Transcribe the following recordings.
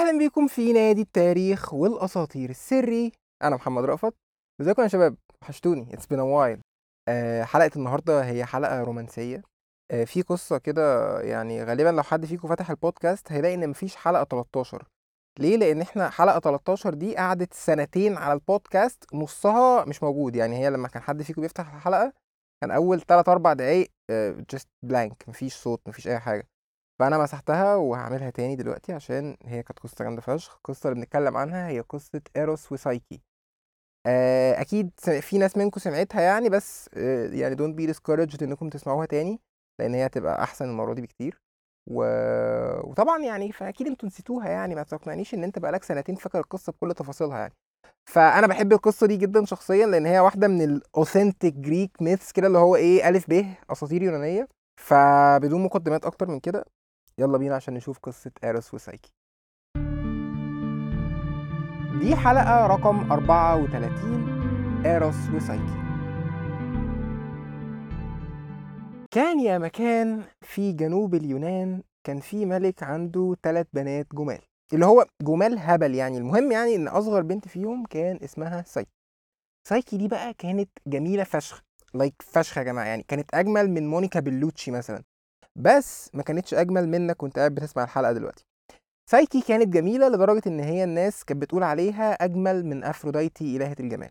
اهلا بيكم في نادي التاريخ والاساطير السري انا محمد رأفت ازيكم يا شباب وحشتوني اتس بين وايل حلقه النهارده هي حلقه رومانسيه آه، في قصه كده يعني غالبا لو حد فيكم فتح البودكاست هيلاقي ان مفيش حلقه 13 ليه لان احنا حلقه 13 دي قعدت سنتين على البودكاست نصها مش موجود يعني هي لما كان حد فيكم بيفتح الحلقه كان اول 3 4 دقايق جست بلانك مفيش صوت مفيش اي حاجه فانا مسحتها وهعملها تاني دلوقتي عشان هي كانت قصه جامده فشخ القصه اللي بنتكلم عنها هي قصه ايروس وسايكي آه، اكيد س- في ناس منكم سمعتها يعني بس آه، يعني دونت بي discouraged انكم تسمعوها تاني لان هي هتبقى احسن المره دي بكتير و... وطبعا يعني فاكيد انتوا نسيتوها يعني ما تقنعنيش ان انت بقالك سنتين فاكر القصه بكل تفاصيلها يعني فانا بحب القصه دي جدا شخصيا لان هي واحده من الاوثنتيك جريك ميثس كده اللي هو ايه الف ب اساطير يونانيه فبدون مقدمات اكتر من كده يلا بينا عشان نشوف قصه ايروس وسايكي دي حلقة رقم 34 ايروس وسايكي كان يا مكان في جنوب اليونان كان في ملك عنده ثلاث بنات جمال اللي هو جمال هبل يعني المهم يعني ان اصغر بنت فيهم كان اسمها سايكي سايكي دي بقى كانت جميلة فشخ لايك فشخ يا جماعة يعني كانت اجمل من مونيكا بلوتشي مثلا بس ما كانتش اجمل منك وانت قاعد بتسمع الحلقة دلوقتي سايكي كانت جميلة لدرجة إن هي الناس كانت بتقول عليها أجمل من أفروديتي إلهة الجمال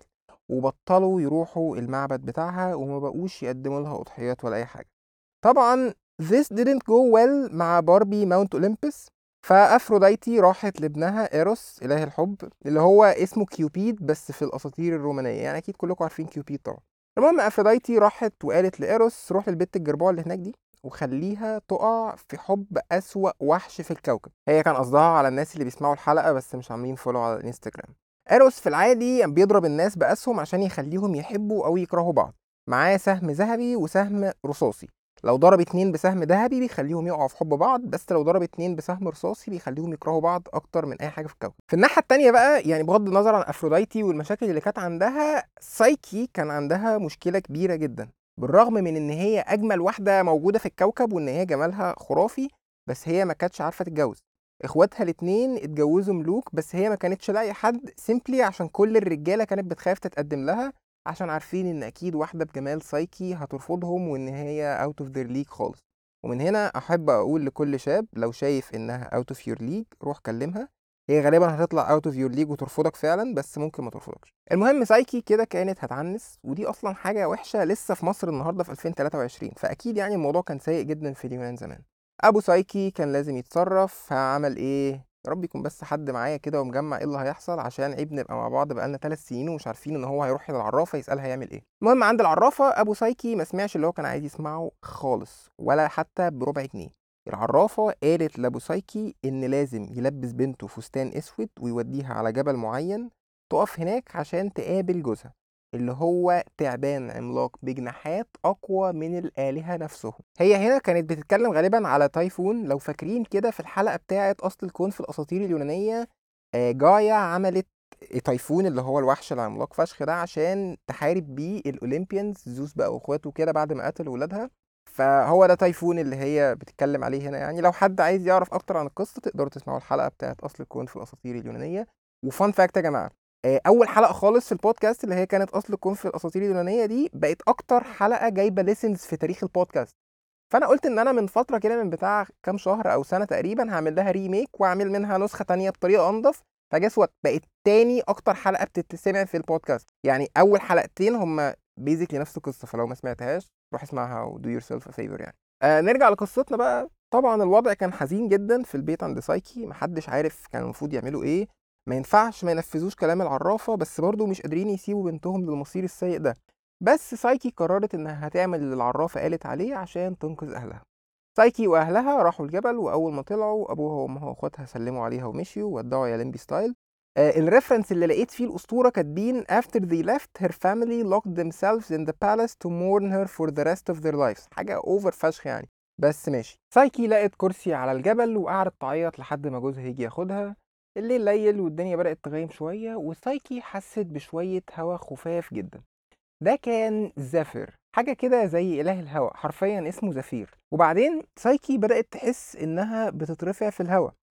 وبطلوا يروحوا المعبد بتاعها وما بقوش يقدموا لها أضحيات ولا أي حاجة طبعا this didn't go well مع باربي ماونت أولمبس فأفروديتي راحت لابنها إيروس إله الحب اللي هو اسمه كيوبيد بس في الأساطير الرومانية يعني أكيد كلكم عارفين كيوبيد طبعا المهم أفروديتي راحت وقالت لإيروس روح للبت الجربوع اللي هناك دي وخليها تقع في حب أسوأ وحش في الكوكب هي كان قصدها على الناس اللي بيسمعوا الحلقة بس مش عاملين فولو على الانستجرام ايروس في العادي بيضرب الناس بأسهم عشان يخليهم يحبوا أو يكرهوا بعض معاه سهم ذهبي وسهم رصاصي لو ضرب اتنين بسهم ذهبي بيخليهم يقعوا في حب بعض بس لو ضرب اتنين بسهم رصاصي بيخليهم يكرهوا بعض اكتر من اي حاجه في الكوكب في الناحيه التانية بقى يعني بغض النظر عن افروديتي والمشاكل اللي كانت عندها سايكي كان عندها مشكله كبيره جدا بالرغم من ان هي اجمل واحده موجوده في الكوكب وان هي جمالها خرافي بس هي ما كانتش عارفه تتجوز اخواتها الاتنين اتجوزوا ملوك بس هي ما كانتش لاقي حد سيمبلي عشان كل الرجاله كانت بتخاف تتقدم لها عشان عارفين ان اكيد واحده بجمال سايكي هترفضهم وان هي اوت اوف ذير ليج خالص ومن هنا احب اقول لكل شاب لو شايف انها اوت اوف يور ليج روح كلمها هي غالبا هتطلع اوت اوف يور ليج وترفضك فعلا بس ممكن ما ترفضكش المهم سايكي كده كانت هتعنس ودي اصلا حاجه وحشه لسه في مصر النهارده في 2023 فاكيد يعني الموضوع كان سيء جدا في اليونان زمان ابو سايكي كان لازم يتصرف فعمل ايه يا رب يكون بس حد معايا كده ومجمع ايه اللي هيحصل عشان عيب نبقى مع بعض بقالنا ثلاث سنين ومش عارفين ان هو هيروح للعرافه يسالها يعمل ايه المهم عند العرافه ابو سايكي ما سمعش اللي هو كان عايز يسمعه خالص ولا حتى بربع جنيه العرافة قالت لأبو سايكي إن لازم يلبس بنته فستان أسود ويوديها على جبل معين تقف هناك عشان تقابل جوزها اللي هو تعبان عملاق بجناحات أقوى من الآلهة نفسهم هي هنا كانت بتتكلم غالبا على تايفون لو فاكرين كده في الحلقة بتاعة أصل الكون في الأساطير اليونانية آه، جايا عملت تايفون اللي هو الوحش العملاق فشخ ده عشان تحارب بيه الأولمبيانز زوس بقى وإخواته كده بعد ما قتل ولادها فهو ده تايفون اللي هي بتتكلم عليه هنا يعني لو حد عايز يعرف اكتر عن القصه تقدروا تسمعوا الحلقه بتاعت اصل الكون في الاساطير اليونانيه وفان فاكت يا جماعه آه، اول حلقه خالص في البودكاست اللي هي كانت اصل الكون في الاساطير اليونانيه دي بقت اكتر حلقه جايبه ليسنز في تاريخ البودكاست فانا قلت ان انا من فتره كده من بتاع كام شهر او سنه تقريبا هعمل لها ريميك واعمل منها نسخه تانية بطريقه انضف فجس وات بقت تاني اكتر حلقه بتتسمع في البودكاست يعني اول حلقتين هم بيزيكلي نفس القصه فلو ما سمعتهاش روح اسمعها ودو يور سيلف فيفور يعني آه نرجع لقصتنا بقى طبعا الوضع كان حزين جدا في البيت عند سايكي محدش عارف كان المفروض يعملوا ايه ما ينفعش ما ينفذوش كلام العرافة بس برضه مش قادرين يسيبوا بنتهم للمصير السيء ده بس سايكي قررت انها هتعمل اللي العرافة قالت عليه عشان تنقذ اهلها سايكي واهلها راحوا الجبل واول ما طلعوا ابوها وامها واخواتها سلموا عليها ومشيوا ودعوا يا لمبي ستايل آه الريفرنس اللي لقيت فيه الاسطوره كاتبين after they left her family locked themselves in the palace to mourn her for the rest of their lives حاجه اوفر فشخ يعني بس ماشي سايكي لقت كرسي على الجبل وقعدت تعيط لحد ما جوزها يجي ياخدها الليل ليل والدنيا بدأت تغيم شوية وسايكي حست بشوية هوا خفاف جدا ده كان زفر حاجة كده زي إله الهواء حرفيا اسمه زفير وبعدين سايكي بدأت تحس إنها بتترفع في الهواء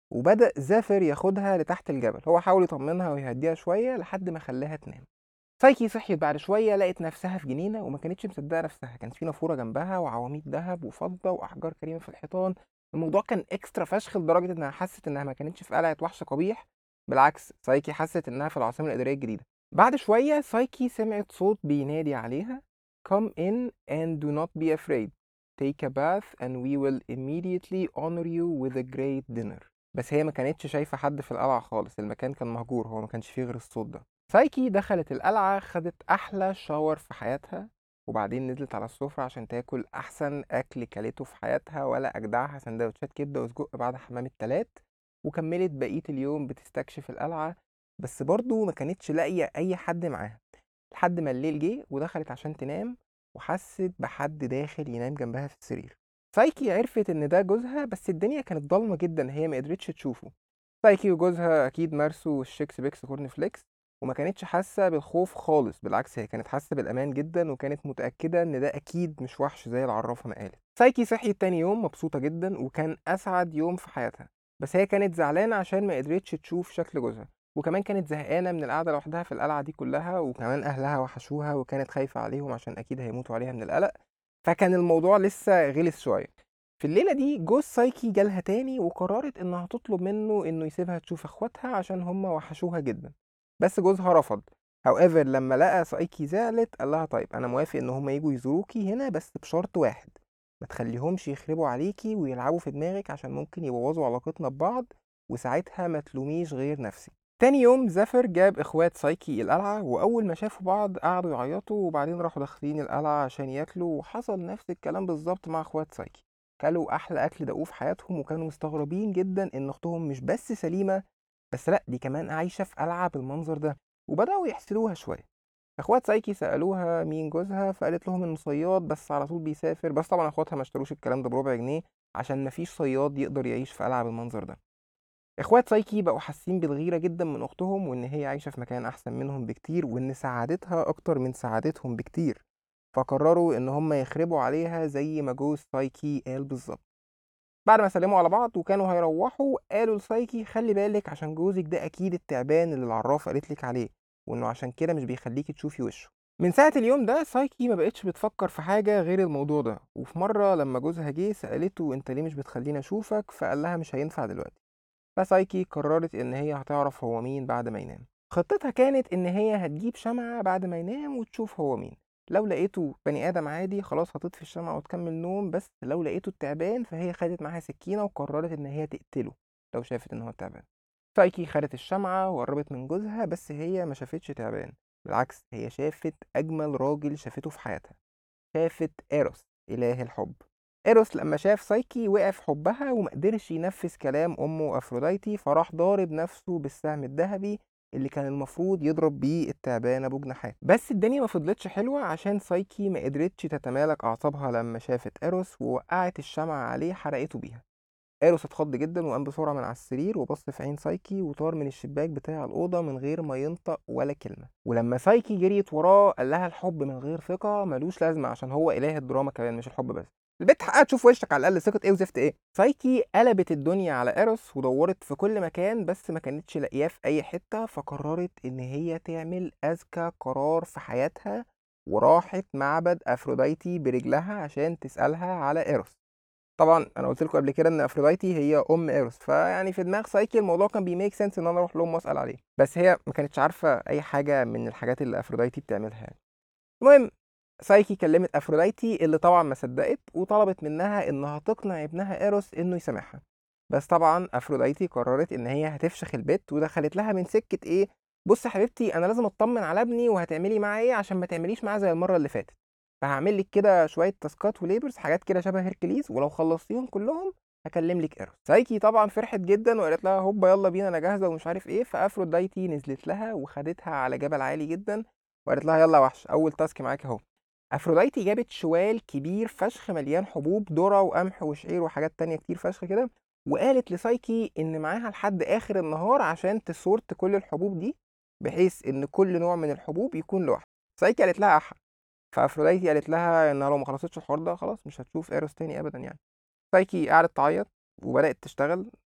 وبدأ زافر ياخدها لتحت الجبل هو حاول يطمنها ويهديها شوية لحد ما خلاها تنام سايكي صحيت بعد شوية لقت نفسها في جنينة وما كانتش مصدقة نفسها كانت في نافورة جنبها وعواميد ذهب وفضة وأحجار كريمة في الحيطان الموضوع كان اكسترا فشخ لدرجة إنها حست إنها ما كانتش في قلعة وحش قبيح بالعكس سايكي حست إنها في العاصمة الإدارية الجديدة بعد شوية سايكي سمعت صوت بينادي عليها Come in and do not be afraid take a bath and we will immediately honor you with a great dinner بس هي ما كانتش شايفة حد في القلعة خالص المكان كان مهجور هو ما كانش فيه غير الصوت ده سايكي دخلت القلعة خدت أحلى شاور في حياتها وبعدين نزلت على السفرة عشان تاكل أحسن أكل كلته في حياتها ولا أجدعها سندوتشات كبدة وسجق بعد حمام التلات وكملت بقية اليوم بتستكشف القلعة بس برضه ما كانتش لاقية أي حد معاها لحد ما الليل جه ودخلت عشان تنام وحست بحد داخل ينام جنبها في السرير سايكي عرفت ان ده جوزها بس الدنيا كانت ضلمه جدا هي ما قدرتش تشوفه سايكي وجوزها اكيد مارسوا الشيكس بيكس كورن فليكس وما كانتش حاسه بالخوف خالص بالعكس هي كانت حاسه بالامان جدا وكانت متاكده ان ده اكيد مش وحش زي العرافه ما قالت سايكي صحيت تاني يوم مبسوطه جدا وكان اسعد يوم في حياتها بس هي كانت زعلانه عشان ما قدرتش تشوف شكل جوزها وكمان كانت زهقانه من القعده لوحدها في القلعه دي كلها وكمان اهلها وحشوها وكانت خايفه عليهم عشان اكيد هيموتوا عليها من القلق فكان الموضوع لسه غلس شويه في الليله دي جوز سايكي جالها تاني وقررت انها تطلب منه انه يسيبها تشوف اخواتها عشان هما وحشوها جدا بس جوزها رفض however لما لقى سايكي زعلت قال لها طيب انا موافق ان هما يجوا يزوروكي هنا بس بشرط واحد ما تخليهمش يخربوا عليكي ويلعبوا في دماغك عشان ممكن يبوظوا علاقتنا ببعض وساعتها ما تلوميش غير نفسك تاني يوم زافر جاب اخوات سايكي القلعة واول ما شافوا بعض قعدوا يعيطوا وبعدين راحوا داخلين القلعة عشان ياكلوا وحصل نفس الكلام بالظبط مع اخوات سايكي كلوا احلى اكل دقوه في حياتهم وكانوا مستغربين جدا ان اختهم مش بس سليمة بس لا دي كمان عايشة في قلعة بالمنظر ده وبدأوا يحسدوها شوية اخوات سايكي سألوها مين جوزها فقالت لهم انه صياد بس على طول بيسافر بس طبعا اخواتها ما اشتروش الكلام ده بربع جنيه عشان مفيش صياد يقدر يعيش في قلعة بالمنظر ده اخوات سايكي بقوا حاسين بالغيرة جدا من اختهم وان هي عايشة في مكان احسن منهم بكتير وان سعادتها اكتر من سعادتهم بكتير فقرروا ان هم يخربوا عليها زي ما جوز سايكي قال بالظبط بعد ما سلموا على بعض وكانوا هيروحوا قالوا لسايكي خلي بالك عشان جوزك ده اكيد التعبان اللي العرافة قالت لك عليه وانه عشان كده مش بيخليكي تشوفي وشه من ساعة اليوم ده سايكي ما بقتش بتفكر في حاجة غير الموضوع ده وفي مرة لما جوزها جه سألته انت ليه مش بتخليني اشوفك فقال لها مش هينفع دلوقتي فسايكي قررت ان هي هتعرف هو مين بعد ما ينام خطتها كانت ان هي هتجيب شمعة بعد ما ينام وتشوف هو مين لو لقيته بني ادم عادي خلاص هتطفي الشمعة وتكمل نوم بس لو لقيته التعبان فهي خدت معاها سكينة وقررت ان هي تقتله لو شافت ان هو تعبان سايكي خدت الشمعة وقربت من جوزها بس هي ما شافتش تعبان بالعكس هي شافت أجمل راجل شافته في حياتها شافت إيروس إله الحب إيروس لما شاف سايكي وقع في حبها ومقدرش ينفذ كلام أمه أفروديتي فراح ضارب نفسه بالسهم الذهبي اللي كان المفروض يضرب بيه التعبان ابو جناحات بس الدنيا ما فضلتش حلوه عشان سايكي ما قدرتش تتمالك اعصابها لما شافت ايروس ووقعت الشمعة عليه حرقته بيها ايروس اتخض جدا وقام بسرعه من على السرير وبص في عين سايكي وطار من الشباك بتاع الاوضه من غير ما ينطق ولا كلمه ولما سايكي جريت وراه قال لها الحب من غير ثقه ملوش لازمه عشان هو اله الدراما كمان مش الحب بس البنت حقها تشوف وشك على الاقل ثقه ايه وزفت ايه سايكي قلبت الدنيا على ايروس ودورت في كل مكان بس ما كانتش لاقياه في اي حته فقررت ان هي تعمل اذكى قرار في حياتها وراحت معبد افروديتي برجلها عشان تسالها على ايروس طبعا انا قلت لكم قبل كده ان افروديتي هي ام ايروس فيعني في دماغ سايكي الموضوع كان بيميك سنس ان انا اروح لهم واسال عليه بس هي ما كانتش عارفه اي حاجه من الحاجات اللي افروديتي بتعملها يعني المهم سايكي كلمت افروديتي اللي طبعا ما صدقت وطلبت منها انها تقنع ابنها ايروس انه يسامحها بس طبعا افروديتي قررت ان هي هتفشخ البيت ودخلت لها من سكه ايه بص يا حبيبتي انا لازم اطمن على ابني وهتعملي معاه ايه عشان ما تعمليش معاه زي المره اللي فاتت فهعمل لك كده شويه تاسكات وليبرز حاجات كده شبه هيركليز ولو خلصتيهم كلهم هكلم لك ايروس سايكي طبعا فرحت جدا وقالت لها هوبا يلا بينا انا جاهزه ومش عارف ايه فافروديتي نزلت لها وخدتها على جبل عالي جدا وقالت لها يلا وحش اول تاسك معاك اهو افروديتي جابت شوال كبير فشخ مليان حبوب ذره وقمح وشعير وحاجات تانية كتير فشخ كده وقالت لسايكي ان معاها لحد اخر النهار عشان تسورت كل الحبوب دي بحيث ان كل نوع من الحبوب يكون لوحده سايكي قالت لها احا فافروديتي قالت لها انها لو ما خلصتش الحوار ده خلاص مش هتشوف ايروس تاني ابدا يعني سايكي قعدت تعيط وبدات تشتغل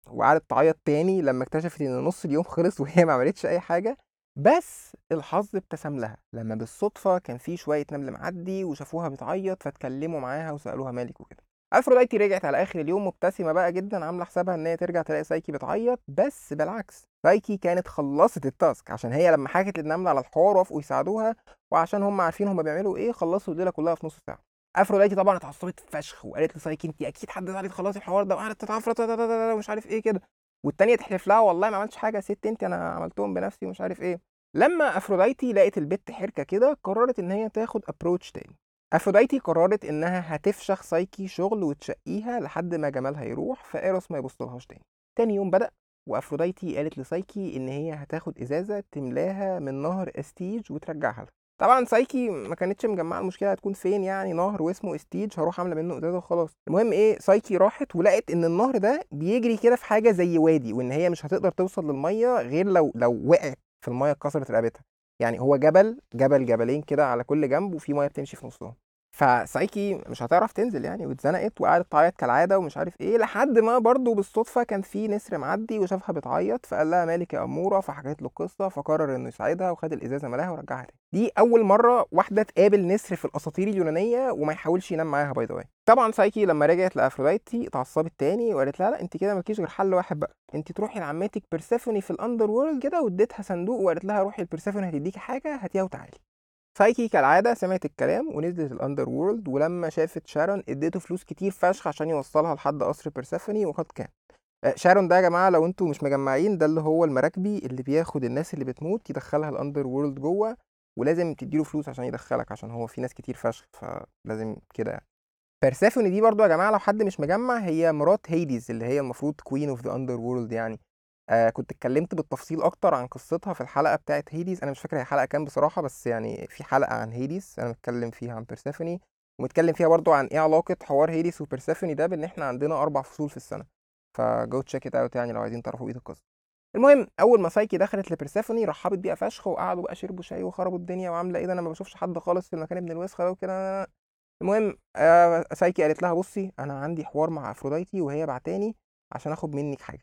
وقعدت تعيط تاني لما اكتشفت ان نص اليوم خلص وهي ما عملتش اي حاجه بس الحظ ابتسم لها لما بالصدفه كان في شويه نمل معدي وشافوها بتعيط فاتكلموا معاها وسالوها مالك وكده افروديتي رجعت على اخر اليوم مبتسمه بقى جدا عامله حسابها ان هي ترجع تلاقي سايكي بتعيط بس بالعكس سايكي كانت خلصت التاسك عشان هي لما حكت للنمله على الحوار وافقوا يساعدوها وعشان هم عارفين هم بيعملوا ايه خلصوا الليله كلها في نص ساعه افروديتي طبعا اتعصبت فشخ وقالت لسايكي انت اكيد حد عليك تخلصي الحوار ده وقعدت تتعفرط ومش عارف ايه كده والتانية تحلف لها والله ما عملتش حاجه يا ست انت انا عملتهم بنفسي ومش عارف ايه لما افروديتي لقت البت حركه كده قررت ان هي تاخد ابروتش تاني افروديتي قررت انها هتفشخ سايكي شغل وتشقيها لحد ما جمالها يروح فايروس ما يبصلهاش تاني تاني يوم بدا وافروديتي قالت لسايكي ان هي هتاخد ازازه تملاها من نهر استيج وترجعها لها طبعا سايكي ما كانتش مجمعه المشكله هتكون فين يعني نهر واسمه استيج هروح عامله منه ازازه وخلاص المهم ايه سايكي راحت ولقت ان النهر ده بيجري كده في حاجه زي وادي وان هي مش هتقدر توصل للميه غير لو لو وقعت في الميه اتكسرت رقبتها يعني هو جبل جبل جبلين كده على كل جنب وفي ميه بتمشي في نصهم فسايكي مش هتعرف تنزل يعني واتزنقت وقعدت تعيط كالعاده ومش عارف ايه لحد ما برضه بالصدفه كان في نسر معدي وشافها بتعيط فقال لها مالك يا اموره فحكت له القصه فقرر انه يساعدها وخد الازازه ملاها ورجعها تاني دي اول مره واحده تقابل نسر في الاساطير اليونانيه وما يحاولش ينام معاها باي ذا طبعا سايكي لما رجعت لافروديتي اتعصبت تاني وقالت لها لا انت كده مالكيش غير حل واحد بقى انت تروحي لعمتك بيرسيفوني في الاندر وورلد كده واديتها صندوق وقالت لها روحي لبيرسيفوني هتديكي حاجه هاتيها وتعالي سايكي كالعادة سمعت الكلام ونزلت الأندر وورلد ولما شافت شارون اديته فلوس كتير فشخ عشان يوصلها لحد قصر بيرسيفوني وقد كان شارون ده يا جماعة لو انتوا مش مجمعين ده اللي هو المراكبي اللي بياخد الناس اللي بتموت يدخلها الأندر وورلد جوه ولازم تديله فلوس عشان يدخلك عشان هو في ناس كتير فشخ فلازم كده يعني بيرسيفوني دي برضو يا جماعة لو حد مش مجمع هي مرات هيديز اللي هي المفروض كوين اوف ذا أندر وورلد يعني آه كنت اتكلمت بالتفصيل اكتر عن قصتها في الحلقه بتاعه هيديز انا مش فاكر هي حلقه كام بصراحه بس يعني في حلقه عن هيديز انا متكلم فيها عن بيرسيفوني ومتكلم فيها برضو عن ايه علاقه حوار هيديس وبيرسيفوني ده بان احنا عندنا اربع فصول في السنه فجو تشيك ات اوت يعني لو عايزين تعرفوا بقيه القصه المهم اول ما سايكي دخلت لبيرسيفوني رحبت بيها فشخ وقعدوا بقى شربوا شاي وخربوا الدنيا وعامله ايه ده انا ما بشوفش حد خالص في المكان ابن الوسخه ده وكده المهم آه سايكي قالت لها بصي انا عندي حوار مع افروديتي وهي بعتاني عشان اخد منك حاجه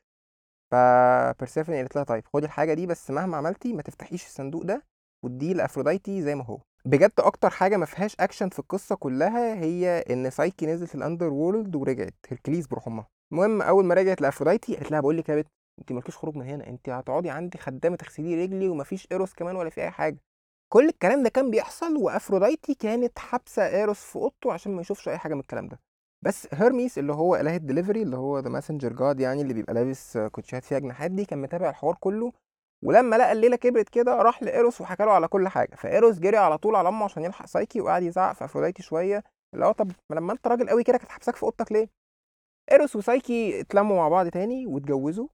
فبيرسيفوني قالت لها طيب خدي الحاجه دي بس مهما عملتي ما تفتحيش الصندوق ده واديه لافروديتي زي ما هو بجد اكتر حاجه ما فيهاش اكشن في القصه كلها هي ان سايكي نزلت الاندر وورلد ورجعت هيركليز بروح امها المهم اول ما رجعت لافروديتي قالت لها بقول لك يا بت انت مالكيش خروج من هنا انت هتقعدي عندي خدامه تغسلي رجلي ومفيش ايروس كمان ولا في اي حاجه كل الكلام ده كان بيحصل وافروديتي كانت حابسه ايروس في اوضته عشان ما يشوفش اي حاجه من الكلام ده بس هيرميس اللي هو اله الدليفري اللي هو ذا ماسنجر جاد يعني اللي بيبقى لابس كوتشيات فيها جناحات دي كان متابع الحوار كله ولما لقى الليله كبرت كده راح لايروس وحكى له على كل حاجه فايروس جري على طول على امه عشان يلحق سايكي وقعد يزعق في افروديتي شويه اللي هو طب ما لما انت راجل قوي كده كانت حبسك في اوضتك ليه ايروس وسايكي اتلموا مع بعض تاني واتجوزوا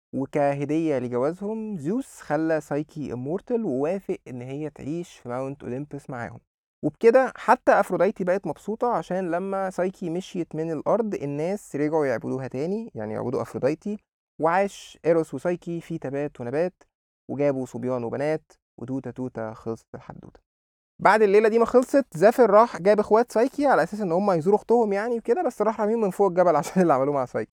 وكهديه لجوازهم زيوس خلى سايكي امورتال ووافق ان هي تعيش في ماونت اولمبس معاهم وبكده حتى افروديتي بقت مبسوطه عشان لما سايكي مشيت من الارض الناس رجعوا يعبدوها تاني يعني يعبدوا افروديتي وعاش ايروس وسايكي في تبات ونبات وجابوا صبيان وبنات وتوته توته خلصت الحدوته بعد الليله دي ما خلصت زافر راح جاب اخوات سايكي على اساس ان هم يزوروا اختهم يعني وكده بس راح راميهم من فوق الجبل عشان اللي عملوه مع سايكي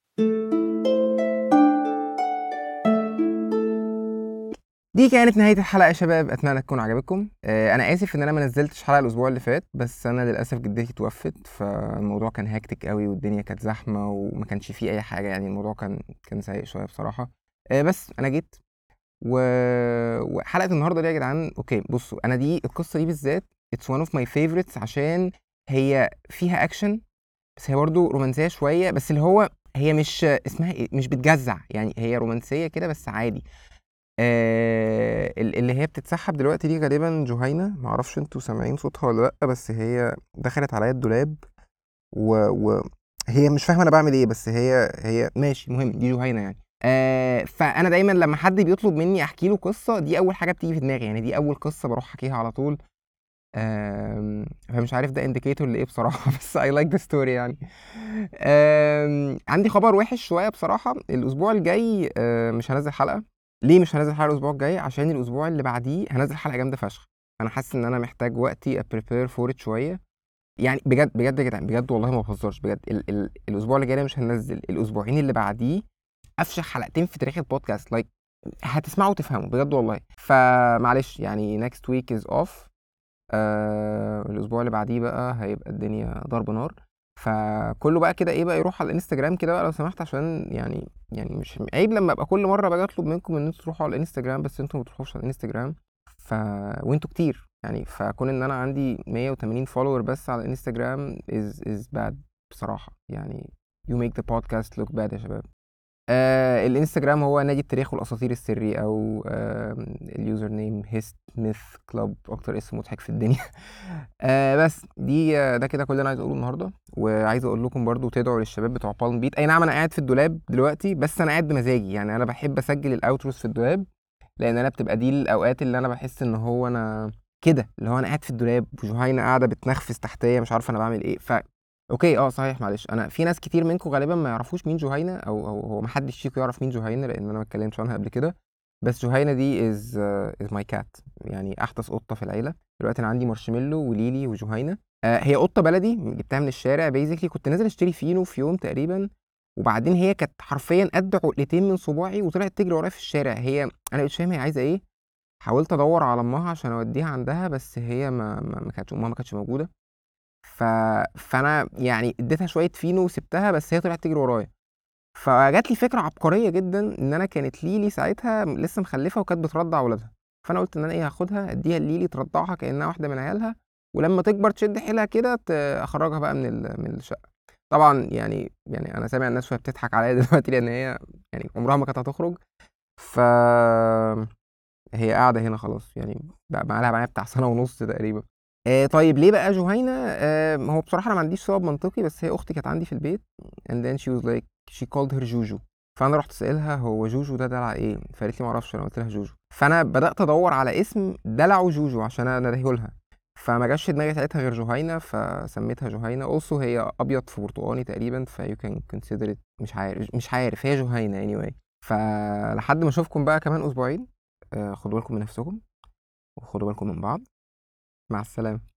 دي كانت نهايه الحلقه يا شباب اتمنى تكون عجبتكم آه انا اسف ان انا ما نزلتش حلقه الاسبوع اللي فات بس انا للاسف جدتي توفت فالموضوع كان هاكتك قوي والدنيا كانت زحمه وما كانش فيه اي حاجه يعني الموضوع كان كان سيء شويه بصراحه آه بس انا جيت و... وحلقه النهارده دي يا جدعان اوكي بصوا انا دي القصه دي بالذات اتس وان اوف ماي فيفورتس عشان هي فيها اكشن بس هي برضو رومانسيه شويه بس اللي هو هي مش اسمها ايه مش بتجزع يعني هي رومانسيه كده بس عادي آه اللي هي بتتسحب دلوقتي دي غالبا جهينة معرفش انتوا سامعين صوتها ولا لأ بس هي دخلت عليا الدولاب و... و... هي مش فاهمة أنا بعمل إيه بس هي هي ماشي المهم دي جهينة يعني آه فأنا دايما لما حد بيطلب مني أحكي له قصة دي أول حاجة بتيجي في دماغي يعني دي أول قصة بروح أحكيها على طول آه فمش عارف ده انديكيتور لإيه بصراحة بس I like the story يعني آه عندي خبر وحش شوية بصراحة الأسبوع الجاي آه مش هنزل حلقة ليه مش هنزل حلقه الاسبوع الجاي عشان الاسبوع اللي بعديه هنزل حلقه جامده فشخ انا حاسس ان انا محتاج وقتي ابريبير فور ات شويه يعني بجد بجد يا جدعان بجد والله ما بهزرش بجد ال ال الاسبوع اللي جاي ده مش هنزل الاسبوعين اللي بعديه افشخ حلقتين في تاريخ البودكاست لايك هتسمعوا وتفهموا بجد والله فمعلش يعني نيكست ويك از اوف الاسبوع اللي بعديه بقى هيبقى الدنيا ضرب نار فكله بقى كده ايه بقى يروح على الانستجرام كده بقى لو سمحت عشان يعني يعني مش عيب لما ابقى كل مره باجي اطلب منكم ان انتوا تروحوا على الانستجرام بس انتوا ما بتروحوش على الانستجرام ف وانتوا كتير يعني فكون ان انا عندي 180 فولور بس على الانستجرام از از باد بصراحه يعني you make the podcast look bad يا شباب آه الانستجرام هو نادي التاريخ والاساطير السري او آه اليوزر نيم هيست ميث كلوب اكتر اسم مضحك في الدنيا آه بس دي آه ده كده كل اللي انا عايز اقوله النهارده وعايز اقول لكم برضو تدعوا للشباب بتوع بالم بيت اي نعم انا قاعد في الدولاب دلوقتي بس انا قاعد بمزاجي يعني انا بحب اسجل الاوتروز في الدولاب لان انا بتبقى دي الاوقات اللي انا بحس ان هو انا كده اللي هو انا قاعد في الدولاب وجهينه قاعده بتنخفز تحتيه مش عارف انا بعمل ايه ف اوكي اه صحيح معلش انا في ناس كتير منكم غالبا ما يعرفوش مين جهينه او او هو ما حدش فيكم يعرف مين جهينه لان انا ما اتكلمتش عنها قبل كده بس جهينه دي از از ماي كات يعني احدث قطه في العيله دلوقتي انا عندي مارشميلو وليلي وجهينه آه هي قطه بلدي جبتها من الشارع بيزيكلي كنت نازل اشتري فينو في يوم تقريبا وبعدين هي كانت حرفيا قد عقلتين من صباعي وطلعت تجري ورايا في الشارع هي انا مش فاهم هي عايزه ايه حاولت ادور على امها عشان اوديها عندها بس هي ما ما ما كانتش امها ما كانتش موجوده ف... فانا يعني اديتها شويه فينو وسبتها بس هي طلعت تجري ورايا فجات لي فكره عبقريه جدا ان انا كانت ليلي ساعتها لسه مخلفه وكانت بترضع اولادها فانا قلت ان انا ايه هاخدها اديها ليلي ترضعها كانها واحده من عيالها ولما تكبر تشد حيلها كده ت- اخرجها بقى من ال... من الشقه طبعا يعني يعني انا سامع الناس وهي بتضحك عليا دلوقتي لان هي يعني عمرها ما كانت هتخرج ف هي قاعده هنا خلاص يعني بقى بقى لها معايا بتاع سنه ونص تقريبا آه طيب ليه بقى جهينة آه هو بصراحة أنا ما عنديش سبب منطقي بس هي أختي كانت عندي في البيت and then she was like she called her جوجو فأنا رحت سألها هو جوجو ده دلع إيه فقالت لي معرفش أنا قلت لها جوجو فأنا بدأت أدور على اسم دلعه جوجو عشان أناديه لها فما جاش في دماغي ساعتها غير جهينة فسميتها جهينة also هي أبيض في برتقاني تقريبا ف you can consider it مش عارف مش عارف هي جهينة anyway فلحد ما أشوفكم بقى كمان أسبوعين آه خدوا بالكم من نفسكم وخدوا بالكم من بعض مع السلامة